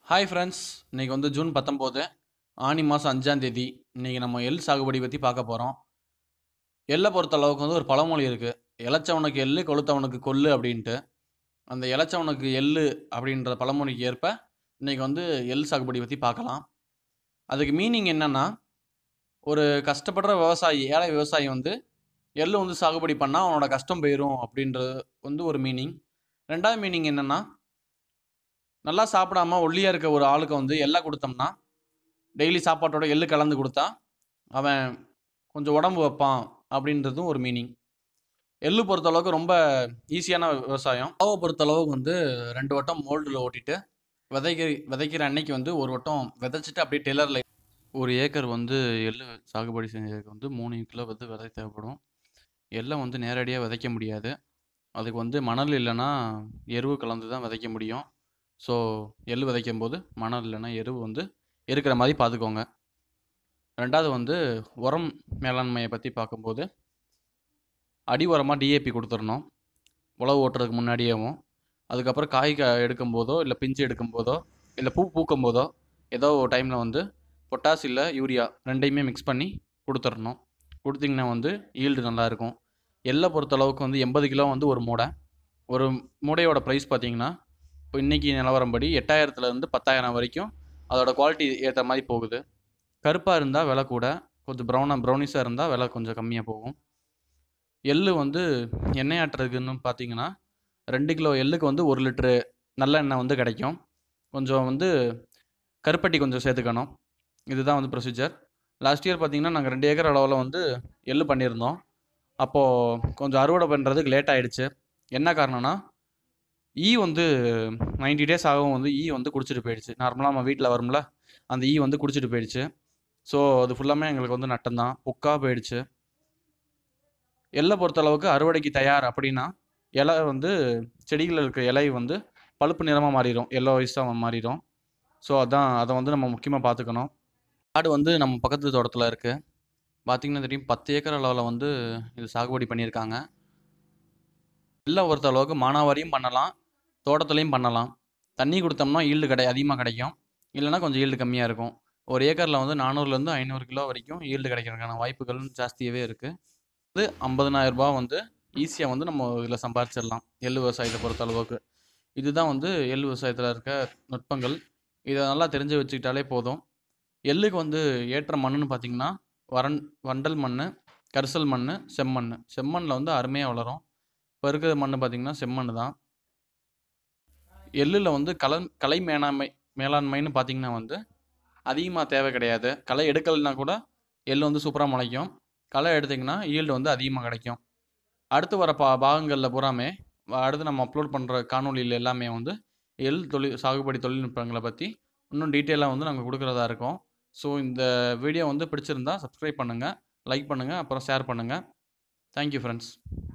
hi friends இன்றைக்கி வந்து June பத்தொம்போது ஆனி மாதம் அஞ்சாம் தேதி இன்றைக்கி நம்ம எள் சாகுபடி பற்றி பார்க்க போகிறோம் எள்ளை பொறுத்த அளவுக்கு வந்து ஒரு பழமொழி இருக்குது இளைச்சவனுக்கு எள்ளு கொளுத்தவனுக்கு கொள்ளு அப்படின்ட்டு அந்த இளைச்சவனுக்கு எள்ளு அப்படின்ற பழமொழிக்கு ஏற்ப இன்றைக்கி வந்து எள் சாகுபடி பற்றி பார்க்கலாம் அதுக்கு மீனிங் என்னென்னா ஒரு கஷ்டப்படுற விவசாயி ஏழை விவசாயி வந்து எள்ளு வந்து சாகுபடி பண்ணால் அவனோட கஷ்டம் போயிடும் அப்படின்றது வந்து ஒரு மீனிங் ரெண்டாவது மீனிங் என்னென்னா நல்லா சாப்பிடாம ஒல்லியாக இருக்க ஒரு ஆளுக்கு வந்து எள்ளை கொடுத்தோம்னா டெய்லி சாப்பாட்டோட எள்ளு கலந்து கொடுத்தா அவன் கொஞ்சம் உடம்பு வைப்பான் அப்படின்றதும் ஒரு மீனிங் எள்ளு பொறுத்தளவுக்கு ரொம்ப ஈஸியான விவசாயம் மாவை பொறுத்தளவுக்கு வந்து ரெண்டு வட்டம் மோல்டில் ஓட்டிட்டு விதைக்க விதைக்கிற அன்னைக்கு வந்து ஒரு வட்டம் விதைச்சிட்டு அப்படியே டெய்லரில் ஒரு ஏக்கர் வந்து எள்ளு சாகுபடி செஞ்சதுக்கு வந்து மூணு கிலோ வந்து விதை தேவைப்படும் எள்ளை வந்து நேரடியாக விதைக்க முடியாது அதுக்கு வந்து மணல் இல்லைன்னா எருவு கலந்து தான் விதைக்க முடியும் ஸோ எள்ளு விதைக்கும் போது மணல் இல்லைன்னா எருவு வந்து இருக்கிற மாதிரி பார்த்துக்கோங்க ரெண்டாவது வந்து உரம் மேலாண்மையை பற்றி பார்க்கும்போது அடி உரமாக டிஏபி கொடுத்துடணும் உழவு ஓட்டுறதுக்கு முன்னாடியேவும் அதுக்கப்புறம் காய் க எடுக்கும் போதோ இல்லை பிஞ்சு எடுக்கும் போதோ இல்லை பூ பூக்கும் போதோ ஏதோ ஒரு டைமில் வந்து பொட்டாஸ் இல்லை யூரியா ரெண்டையுமே மிக்ஸ் பண்ணி கொடுத்துடணும் கொடுத்தீங்கன்னா வந்து ஈல்டு நல்லாயிருக்கும் எள்ளை பொறுத்தளவுக்கு வந்து எண்பது கிலோ வந்து ஒரு மூடை ஒரு மூடையோட ப்ரைஸ் பார்த்தீங்கன்னா இப்போ இன்றைக்கி நிலவரம்படி எட்டாயிரத்துலேருந்து பத்தாயிரம் வரைக்கும் அதோட குவாலிட்டி ஏற்ற மாதிரி போகுது கருப்பாக இருந்தால் விலை கூட கொஞ்சம் ப்ரௌனாக ப்ரௌனிஸாக இருந்தால் விலை கொஞ்சம் கம்மியாக போகும் எள்ளு வந்து எண்ணெய் ஆட்டுறதுக்குன்னு பார்த்தீங்கன்னா ரெண்டு கிலோ எள்ளுக்கு வந்து ஒரு லிட்ரு நல்ல எண்ணெய் வந்து கிடைக்கும் கொஞ்சம் வந்து கருப்பட்டி கொஞ்சம் சேர்த்துக்கணும் இதுதான் வந்து ப்ரொசீஜர் லாஸ்ட் இயர் பார்த்தீங்கன்னா நாங்கள் ரெண்டு ஏக்கர் அளவில் வந்து எள்ளு பண்ணியிருந்தோம் அப்போது கொஞ்சம் அறுவடை பண்ணுறதுக்கு லேட் ஆகிடுச்சு என்ன காரணம்னா ஈ வந்து நைன்டி டேஸ் ஆகவும் வந்து ஈ வந்து குடிச்சிட்டு போயிடுச்சு நார்மலாக நம்ம வீட்டில் வரும்ல அந்த ஈ வந்து குடிச்சிட்டு போயிடுச்சு ஸோ அது ஃபுல்லாமே எங்களுக்கு வந்து நட்டம்தான் புக்காக போயிடுச்சு எல்லை பொறுத்தளவுக்கு அறுவடைக்கு தயார் அப்படின்னா இலை வந்து செடிகளில் இருக்க இலை வந்து பழுப்பு நிறமாக மாறிடும் எல்லோ வயசாக மாறிடும் ஸோ அதான் அதை வந்து நம்ம முக்கியமாக பார்த்துக்கணும் காடு வந்து நம்ம பக்கத்து தோட்டத்தில் இருக்குது பார்த்திங்கன்னா தெரியும் பத்து ஏக்கர் அளவில் வந்து இது சாகுபடி பண்ணியிருக்காங்க எல்லை பொறுத்த அளவுக்கு மானாவாரியும் பண்ணலாம் தோட்டத்துலேயும் பண்ணலாம் தண்ணி கொடுத்தோம்னா ஈல்டு கிடை அதிகமாக கிடைக்கும் இல்லைன்னா கொஞ்சம் ஈல்டு கம்மியாக இருக்கும் ஒரு ஏக்கரில் வந்து நானூறுலேருந்து ஐநூறு கிலோ வரைக்கும் ஈல்டு கிடைக்கிறதுக்கான வாய்ப்புகள் ஜாஸ்தியாகவே இருக்குது இது ஐம்பதனாயிரரூபா வந்து ஈஸியாக வந்து நம்ம இதில் சம்பாரிச்சிடலாம் எள் விவசாயத்தை பொறுத்த அளவுக்கு இதுதான் வந்து எள் விவசாயத்தில் இருக்க நுட்பங்கள் இதை நல்லா தெரிஞ்சு வச்சுக்கிட்டாலே போதும் எள்ளுக்கு வந்து ஏற்ற மண்ணுன்னு பார்த்திங்கன்னா வறண் வண்டல் மண் கரிசல் மண் செம்மண் செம்மண்ணில் வந்து அருமையாக வளரும் இப்போ இருக்கிற மண் பார்த்திங்கன்னா செம்மண் தான் எள்ளில் வந்து கல கலை மேலாண்மை மேலாண்மைன்னு பார்த்திங்கன்னா வந்து அதிகமாக தேவை கிடையாது களை எடுக்கலைன்னா கூட எள் வந்து சூப்பராக முளைக்கும் களை எடுத்திங்கன்னா ஈல்டு வந்து அதிகமாக கிடைக்கும் அடுத்து வர பா பாகங்களில் பூராமே அடுத்து நம்ம அப்லோட் பண்ணுற காணொலியில் எல்லாமே வந்து எள் தொழில் சாகுபடி தொழில்நுட்பங்களை பற்றி இன்னும் டீட்டெயிலாக வந்து நாங்கள் கொடுக்குறதா இருக்கோம் ஸோ இந்த வீடியோ வந்து பிடிச்சிருந்தா சப்ஸ்கிரைப் பண்ணுங்கள் லைக் பண்ணுங்கள் அப்புறம் ஷேர் பண்ணுங்கள் தேங்க்யூ ஃப்ரெண்ட்ஸ்